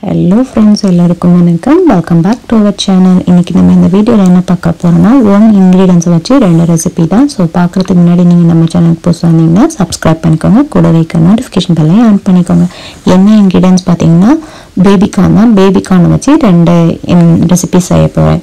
hello friends எல்லாருக்கும் வணக்கம் welcome back to our channel இன்னைக்கு நம்ம இந்த வீடியோவில் என்ன பார்க்க போறோம்னா ஒன் இன்க்ரீடியன்ஸ் வச்சு ரெண்டு ரெசிபி தான் ஸோ பார்க்குறதுக்கு முன்னாடி நீங்கள் நம்ம சேனலுக்கு புதுசாக வந்தீங்கன்னா சப்ஸ்கிரைப் பண்ணிக்கோங்க கூட வைக்க நோட்டிஃபிகேஷன் பெல்லையும் ஆன் பண்ணிக்கோங்க என்ன இன்க்ரீடியன்ஸ் பார்த்தீங்கன்னா பேபிகார்ன் தான் பேபிகார்ன் வச்சு ரெண்டு ரெசிபி செய்ய போகிறேன்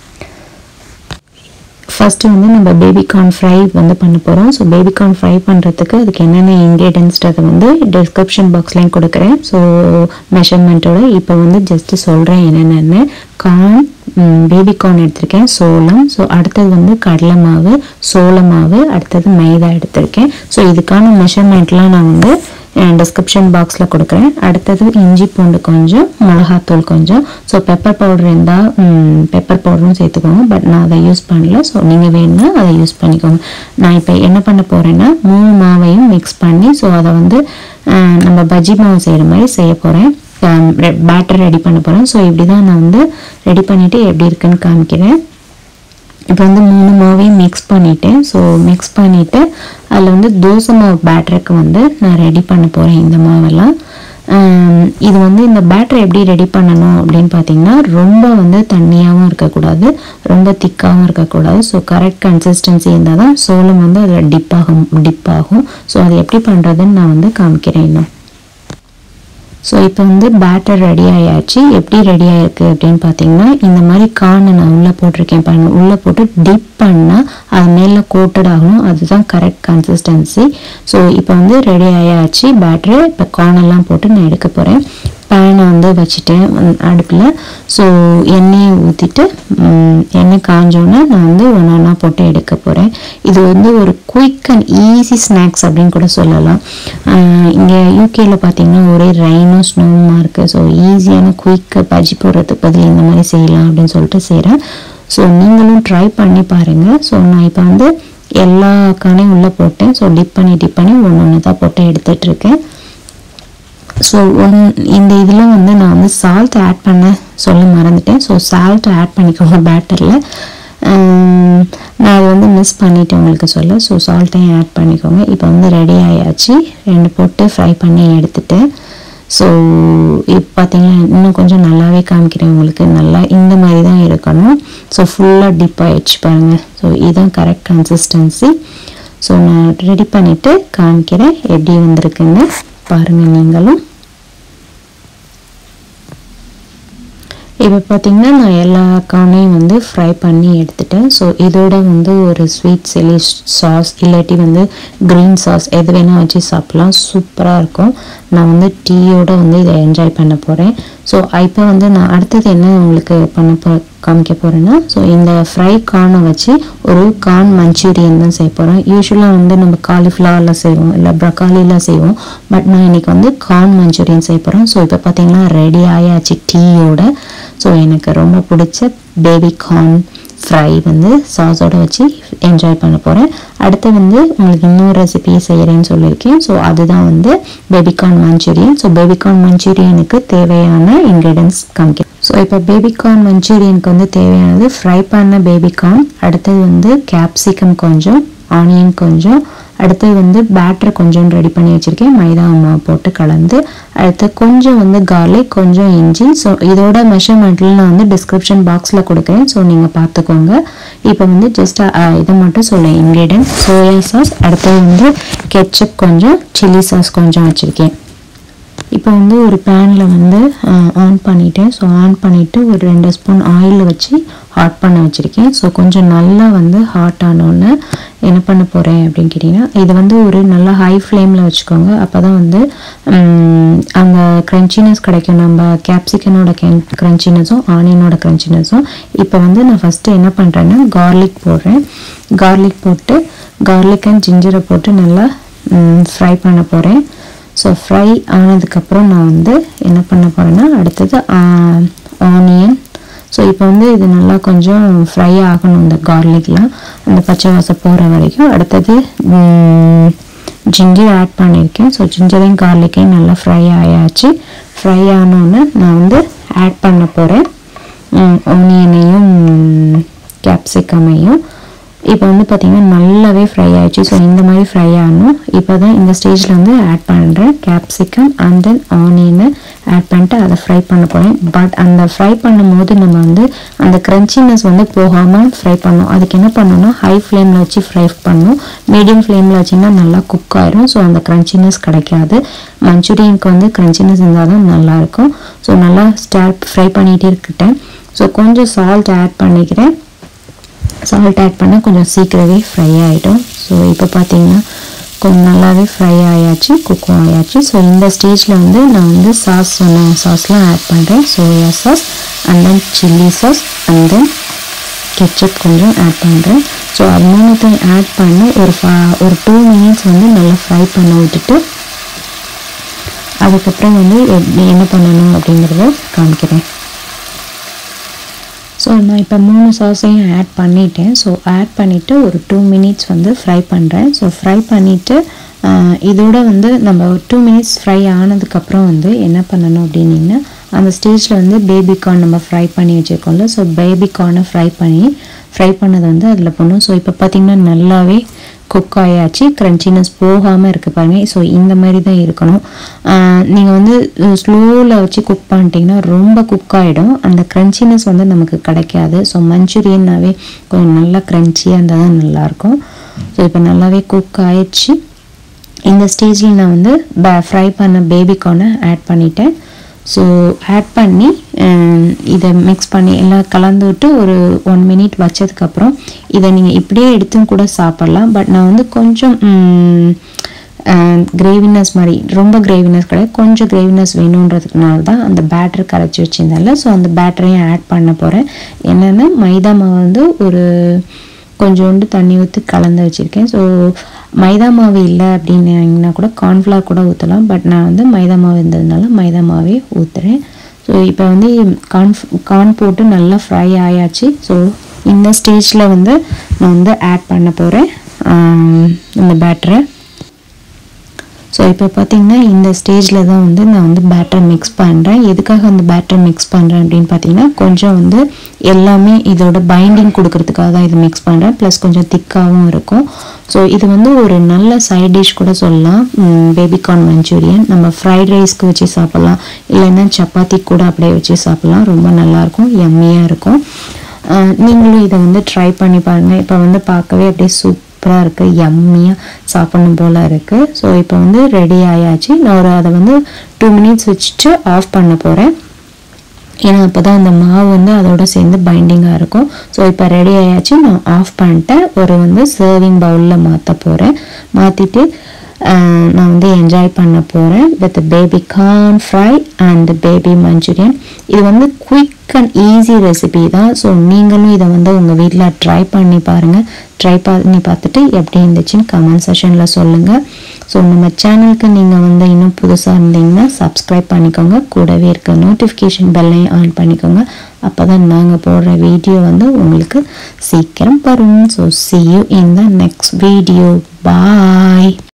ஃபஸ்ட்டு வந்து நம்ம பேபிகார்ன் ஃப்ரை வந்து பண்ண போகிறோம் ஸோ பேபிகார்ன் ஃப்ரை பண்ணுறதுக்கு அதுக்கு என்னென்ன இன்க்ரீடியன்ஸ்ன்றதை வந்து டிஸ்கிரிப்ஷன் பாக்ஸ்லையும் கொடுக்குறேன் ஸோ மெஷர்மெண்ட்டோட இப்போ வந்து ஜஸ்ட்டு சொல்கிறேன் என்னென்னு கார்ன் பேபிகார்ன் எடுத்திருக்கேன் சோளம் ஸோ அடுத்தது வந்து கடலை மாவு சோள மாவு அடுத்தது மைதா எடுத்திருக்கேன் ஸோ இதுக்கான மெஷர்மெண்ட்லாம் நான் வந்து டிஸ்கிரிப்ஷன் பாக்ஸில் கொடுக்குறேன் அடுத்தது இஞ்சி பூண்டு கொஞ்சம் மிளகாத்தூள் கொஞ்சம் ஸோ பெப்பர் பவுடர் இருந்தால் பெப்பர் பவுடரும் சேர்த்துக்கோங்க பட் நான் அதை யூஸ் பண்ணல ஸோ நீங்கள் வேணும்னா அதை யூஸ் பண்ணிக்கோங்க நான் இப்போ என்ன பண்ண போகிறேன்னா மூணு மாவையும் மிக்ஸ் பண்ணி ஸோ அதை வந்து அஹ், நம்ம பஜ்ஜி மாவு செய்கிற மாதிரி செய்ய போகிறேன் பேட்டர் ரெடி பண்ண போகிறேன் ஸோ இப்படி தான் நான் வந்து ரெடி பண்ணிவிட்டு எப்படி இருக்குன்னு காமிக்கிறேன் இப்போ வந்து மூணு மாவையும் மிக்ஸ் பண்ணிட்டேன் ஸோ மிக்ஸ் பண்ணிவிட்டு அதில் வந்து தோசை மாவு பேட்டருக்கு வந்து நான் ரெடி பண்ண போகிறேன் இந்த மாவெல்லாம் ஆம், இது வந்து இந்த பேட்டர் எப்படி ரெடி பண்ணணும் அப்படின்னு பார்த்தீங்கன்னா ரொம்ப வந்து தண்ணியாகவும் இருக்கக்கூடாது ரொம்ப திக்காகவும் இருக்கக்கூடாது ஸோ கரெக்ட் கன்சிஸ்டன்சி இருந்தால் தான் சோளம் வந்து அதில் டிப் ஆகும் டிப் ஆகும் ஸோ அது எப்படி பண்ணுறதுன்னு நான் வந்து காமிக்கிறேன் இன்னும் ஸோ இப்போ வந்து பேட்டர் ரெடி ஆயாச்சு எப்படி ரெடி ஆயிருக்கு அப்படின்னு பார்த்தீங்கன்னா இந்த மாதிரி கார்னை நான் உள்ளே போட்டிருக்கேன் பாருங்க உள்ளே போட்டு டிப் பண்ணால் அது மேலே கோட்டட் ஆகணும் அதுதான் கரெக்ட் கன்சிஸ்டன்சி ஸோ இப்போ வந்து ரெடி ஆயாச்சு பேட்டரு இப்போ கார்னெல்லாம் போட்டு நான் எடுக்க போகிறேன் பேனை வந்து வச்சுட்டேன் அடுப்பில் ஸோ எண்ணெயை ஊற்றிட்டு எண்ணெய் காஞ்சோன்னே நான் வந்து ஒன்று ஒன்றா போட்டு எடுக்க போகிறேன் இது வந்து ஒரு குயிக் அண்ட் ஈஸி ஸ்நாக்ஸ் அப்படின்னு கூட சொல்லலாம் இங்கே யூகேல பார்த்தீங்கன்னா ஒரே ரெயினும் ஸ்னோவுமா இருக்குது ஸோ ஈஸியான குயிக்காக பஜ்ஜி போடுறதுக்கு பதில் இந்த மாதிரி செய்யலாம் அப்படின்னு சொல்லிட்டு செய்கிறேன் ஸோ நீங்களும் ட்ரை பண்ணி பாருங்கள் ஸோ நான் இப்போ வந்து எல்லா கானையும் உள்ளே போட்டேன் ஸோ டிப் பண்ணி டிப் பண்ணி ஒன்று ஒன்று தான் போட்டு எடுத்துட்டு இருக்கேன் ஸோ ஒன் இந்த இதில் வந்து நான் வந்து சால்ட் ஆட் பண்ண சொல்ல மறந்துட்டேன் ஸோ சால்ட் ஆட் பண்ணிக்கோங்க பேட்டரில் நான் அதை வந்து மிஸ் பண்ணிட்டேன் உங்களுக்கு சொல்ல ஸோ சால்ட்டையும் ஆட் பண்ணிக்கோங்க இப்போ வந்து ரெடி ஆயாச்சு ரெண்டு போட்டு ஃப்ரை பண்ணி எடுத்துட்டேன் ஸோ இப்போ பார்த்தீங்கன்னா இன்னும் கொஞ்சம் நல்லாவே காமிக்கிறேன் உங்களுக்கு நல்லா இந்த மாதிரி தான் இருக்கணும் ஸோ ஃபுல்லாக டிப் ஆயிடுச்சு பாருங்கள் ஸோ இதுதான் கரெக்ட் கன்சிஸ்டன்சி ஸோ நான் ரெடி பண்ணிவிட்டு காமிக்கிறேன் எப்படி வந்திருக்குன்னு பாருங்கள் நீங்களும் இப்போ பார்த்தீங்கன்னா நான் எல்லா கார்னையும் வந்து ஃப்ரை பண்ணி எடுத்துட்டேன் ஸோ இதோட வந்து ஒரு ஸ்வீட் சில்லி சாஸ் இல்லாட்டி வந்து க்ரீன் சாஸ் எது வேணால் வச்சு சாப்பிட்லாம் சூப்பராக இருக்கும் நான் வந்து டீயோட வந்து இதை என்ஜாய் பண்ண போகிறேன் ஸோ இப்போ வந்து நான் அடுத்தது என்ன உங்களுக்கு பண்ண போ காமிக்க போகிறேன்னா ஸோ இந்த ஃப்ரை கார்னை வச்சு ஒரு கார்ன் மஞ்சூரியன் தான் செய்ய போகிறேன் யூஸ்வலாக வந்து நம்ம காலிஃப்ளவரில் செய்வோம் இல்லை ப்ரக்காலியில் செய்வோம் பட் நான் இன்னைக்கு வந்து கார்ன் மஞ்சூரியன் செய்ய போகிறேன் ஸோ இப்போ பார்த்தீங்கன்னா ரெடி ஆயாச்சு டீயோட ஸோ எனக்கு ரொம்ப பிடிச்ச பேபி கார்ன் ஃப்ரை வந்து சாஸோட வச்சு என்ஜாய் பண்ண போகிறேன் அடுத்து வந்து உங்களுக்கு இன்னொரு ரெசிபி செய்கிறேன்னு சொல்லியிருக்கேன் ஸோ அதுதான் வந்து பேபிகார்ன் மஞ்சூரியன் ஸோ பேபிகார்ன் மஞ்சூரியனுக்கு தேவையான இன்க்ரீடியன்ஸ் காமிக்கிறேன் ஸோ இப்போ பேபிகார்ன் மஞ்சூரியனுக்கு வந்து தேவையானது ஃப்ரை பண்ண பேபிகார்ன் அடுத்தது வந்து கேப்சிகம் கொஞ்சம் ஆனியன் கொஞ்சம் அடுத்தது வந்து பேட்டர் கொஞ்சம் ரெடி பண்ணி வச்சுருக்கேன் மைதா மாவு போட்டு கலந்து அடுத்து கொஞ்சம் வந்து garlic கொஞ்சம் இஞ்சி ஸோ இதோட மெஷர்மெண்ட்டில் நான் வந்து டிஸ்கிரிப்ஷன் பாக்ஸில் கொடுக்குறேன் ஸோ நீங்கள் பார்த்துக்கோங்க இப்போ வந்து ஜஸ்ட் இதை மட்டும் சொல்ல இன்க்ரீடியன்ட் சோயா சாஸ் அடுத்தது வந்து கெச்சப் கொஞ்சம் சில்லி சாஸ் கொஞ்சம் வச்சுருக்கேன் இப்போ வந்து ஒரு பேனில் வந்து ஆன் பண்ணிட்டேன் ஸோ ஆன் பண்ணிவிட்டு ஒரு ரெண்டு ஸ்பூன் ஆயில் வச்சு ஹாட் பண்ண வச்சுருக்கேன் ஸோ கொஞ்சம் நல்லா வந்து ஹாட் ஆனோடனே என்ன பண்ண போகிறேன் அப்படின்னு கேட்டிங்கன்னா இது வந்து ஒரு நல்லா ஹை ஃப்ளேமில் வச்சுக்கோங்க அப்போ தான் வந்து ம், அந்த க்ரன்ச்சினஸ் கிடைக்கும் நம்ம கேப்சிகனோட க்ரன்ச்சினஸும் ஆனியனோட க்ரன்ச்சினஸும் இப்போ வந்து நான் ஃபஸ்ட்டு என்ன பண்ணுறேன்னா கார்லிக் போடுறேன் கார்லிக் போட்டு கார்லிக் அண்ட் ஜிஞ்சரை போட்டு நல்லா ஃப்ரை பண்ண போகிறேன் ஸோ ஃப்ரை ஆனதுக்கப்புறம் நான் வந்து என்ன பண்ண போகிறேன்னா அடுத்தது ஆனியன் ஸோ இப்போ வந்து இது நல்லா கொஞ்சம் ஃப்ரை ஆகணும் இந்த கார்லிக்லாம் அந்த பச்சை வாசம் போகிற வரைக்கும் அடுத்தது ஜிஞ்சர் ஆட் பண்ணியிருக்கேன் ஸோ ஜிஞ்சரையும் கார்லிக்கையும் நல்லா ஃப்ரை ஆயாச்சு ஃப்ரை ஆனோன்னே நான் வந்து ஆட் பண்ண போகிறேன் ஆனியனையும் கேப்சிகமையும் இப்போ வந்து பார்த்தீங்கன்னா நல்லாவே ஃப்ரை ஆயிடுச்சு ஸோ இந்த மாதிரி ஃப்ரை ஆகணும் இப்போ தான் இந்த ஸ்டேஜில் வந்து ஆட் பண்ணுறேன் கேப்சிகம் அண்ட் தென் ஆனியனை ஆட் பண்ணிட்டு அதை ஃப்ரை பண்ண போகிறேன் பட் அந்த ஃப்ரை பண்ணும்போது நம்ம வந்து அந்த க்ரன்ச்சினஸ் வந்து போகாமல் ஃப்ரை பண்ணணும் அதுக்கு என்ன பண்ணணும்னா ஹை ஃப்ளேமில் வச்சு ஃப்ரை பண்ணணும் மீடியம் ஃப்ளேமில் வச்சிங்கன்னா நல்லா குக் ஆயிரும் ஸோ அந்த க்ரன்ச்சினஸ் கிடைக்காது மஞ்சூரியனுக்கு வந்து க்ரன்ச்சினஸ் இருந்தால் தான் நல்லாயிருக்கும் ஸோ நல்லா ஸ்டார்ட் ஃப்ரை பண்ணிகிட்டே இருக்கட்டேன் ஸோ கொஞ்சம் சால்ட் ஆட் பண்ணிக்கிறேன் சால்ட் ஆட் பண்ணால் கொஞ்சம் சீக்கிரமே ஃப்ரை ஆகிடும் ஸோ இப்போ பார்த்தீங்கன்னா கொஞ்சம் நல்லாவே ஃப்ரை ஆயாச்சு குக்கும் ஆயாச்சு ஸோ இந்த ஸ்டேஜில் வந்து நான் வந்து சாஸ் சொன்ன சாஸ்லாம் ஆட் பண்ணுறேன் soya sauce and then chilli sauce and then ketchup கொஞ்சம் ஆட் பண்ணுறேன் ஸோ அது மூணுத்தையும் ஆட் பண்ணி ஒரு ஃபா ஒரு டூ மினிட்ஸ் வந்து நல்லா ஃப்ரை பண்ண விட்டுட்டு அதுக்கப்புறம் வந்து எப்படி என்ன பண்ணணும் அப்படிங்கிறத காமிக்கிறேன் ஸோ நான் இப்போ மூணு சாஸையும் ஆட் பண்ணிட்டேன் ஸோ ஆட் பண்ணிவிட்டு ஒரு டூ மினிட்ஸ் வந்து ஃப்ரை பண்ணுறேன் ஸோ ஃப்ரை பண்ணிவிட்டு இதோட வந்து நம்ம டூ மினிட்ஸ் ஃப்ரை ஆனதுக்கப்புறம் வந்து என்ன பண்ணணும் அப்படின்னீங்கன்னா அந்த ஸ்டேஜில் வந்து பேபி கார்ன் நம்ம ஃப்ரை பண்ணி வச்சுருக்கோம்ல ஸோ பேபி கார்னை ஃப்ரை பண்ணி ஃப்ரை பண்ணதை வந்து அதில் போடணும் ஸோ இப்போ பார்த்திங்கன்னா நல்லாவே குக் ஆயாச்சு க்ரன்ச்சினஸ் போகாமல் இருக்குது பாருங்க ஸோ இந்த மாதிரி தான் இருக்கணும் நீங்கள் வந்து ஸ்லோவில் வச்சு குக் பண்ணிட்டீங்கன்னா ரொம்ப குக் ஆகிடும் அந்த க்ரன்ச்சினஸ் வந்து நமக்கு கிடைக்காது ஸோ மஞ்சூரியன்னாவே கொஞ்சம் நல்லா க்ரன்ச்சியாக இருந்தால் தான் நல்லாயிருக்கும் ஸோ இப்போ நல்லாவே குக் ஆயிடுச்சு இந்த ஸ்டேஜில் நான் வந்து ஃப்ரை பண்ண பேபி கார்னை ஆட் பண்ணிட்டேன் ஸோ ஆட் பண்ணி இதை மிக்ஸ் பண்ணி எல்லாம் கலந்து விட்டு ஒரு ஒன் மினிட் வச்சதுக்கப்புறம் இதை நீங்கள் இப்படியே எடுத்தும் கூட சாப்பிட்லாம் பட் நான் வந்து கொஞ்சம் கிரேவினஸ் மாதிரி ரொம்ப கிரேவினஸ் கிடையாது கொஞ்சம் கிரேவினஸ் வேணுன்றதுக்குனால தான் அந்த பேட்டர் கரைச்சி வச்சிருந்தால ஸோ அந்த பேட்டரையும் ஆட் பண்ண போகிறேன் என்னென்னா மைதா மாவு வந்து ஒரு கொஞ்சோண்டு தண்ணி ஊற்றி கலந்து வச்சுருக்கேன் ஸோ மைதா மாவு இல்லை அப்படின்னா கூட கார்ன்ஃப்ளவர் கூட ஊற்றலாம் பட் நான் வந்து மைதா மாவு இருந்ததுனால மைதா மாவே ஊற்றுறேன் ஸோ இப்போ வந்து கார்ன் கார்ன் போட்டு நல்லா ஃப்ரை ஆயாச்சு ஸோ இந்த ஸ்டேஜில் வந்து நான் வந்து ஆட் பண்ண போகிறேன் இந்த பேட்டரை ஸோ இப்போ பார்த்தீங்கன்னா இந்த ஸ்டேஜில் தான் வந்து நான் வந்து பேட்டர் மிக்ஸ் பண்ணுறேன் எதுக்காக அந்த பேட்டர் மிக்ஸ் பண்ணுறேன் அப்படின்னு பார்த்தீங்கன்னா கொஞ்சம் வந்து எல்லாமே இதோட பைண்டிங் கொடுக்கறதுக்காக தான் இது மிக்ஸ் பண்ணுறேன் ப்ளஸ் கொஞ்சம் திக்காகவும் இருக்கும் ஸோ இது வந்து ஒரு நல்ல சைட் டிஷ் கூட சொல்லலாம் பேபிகார்ன் மஞ்சூரியன் நம்ம ஃப்ரைட் ரைஸ்க்கு வச்சு சாப்பிட்லாம் இல்லைன்னா சப்பாத்தி கூட அப்படியே வச்சு சாப்பிட்லாம் ரொம்ப நல்லாயிருக்கும் எம்மியாக இருக்கும் நீங்களும் இதை வந்து ட்ரை பண்ணி பாருங்கள் இப்போ வந்து பார்க்கவே அப்படியே சூப் சூப்பராக இருக்குது எம்மியாக சாப்பிடணும் போல் இருக்குது ஸோ இப்போ வந்து ரெடி ஆயாச்சு நான் ஒரு அதை வந்து டூ மினிட்ஸ் வச்சுட்டு ஆஃப் பண்ண போகிறேன் ஏன்னா அப்போ தான் அந்த மாவு வந்து அதோட சேர்ந்து பைண்டிங்காக இருக்கும் ஸோ இப்போ ரெடி ஆயாச்சு நான் ஆஃப் பண்ணிட்டேன் ஒரு வந்து சர்விங் பவுலில் மாற்ற போகிறேன் மாற்றிட்டு நான் வந்து என்ஜாய் பண்ண போகிறேன் with baby corn fry and baby Manchurian இது வந்து குயிக் அண்ட் ஈஸி ரெசிபி தான் ஸோ நீங்களும் இதை வந்து உங்கள் வீட்டில் ட்ரை பண்ணி பாருங்கள் ட்ரை பண்ணி பார்த்துட்டு எப்படி இருந்துச்சுன்னு கமெண்ட் செஷனில் சொல்லுங்கள் ஸோ நம்ம சேனலுக்கு நீங்கள் வந்து இன்னும் புதுசாக இருந்தீங்கன்னா சப்ஸ்கிரைப் பண்ணிக்கோங்க கூடவே இருக்க நோட்டிஃபிகேஷன் பெல்லையும் ஆன் பண்ணிக்கோங்க அப்போ தான் நாங்கள் போடுற வீடியோ வந்து உங்களுக்கு சீக்கிரம் வரும் so see you in the next video bye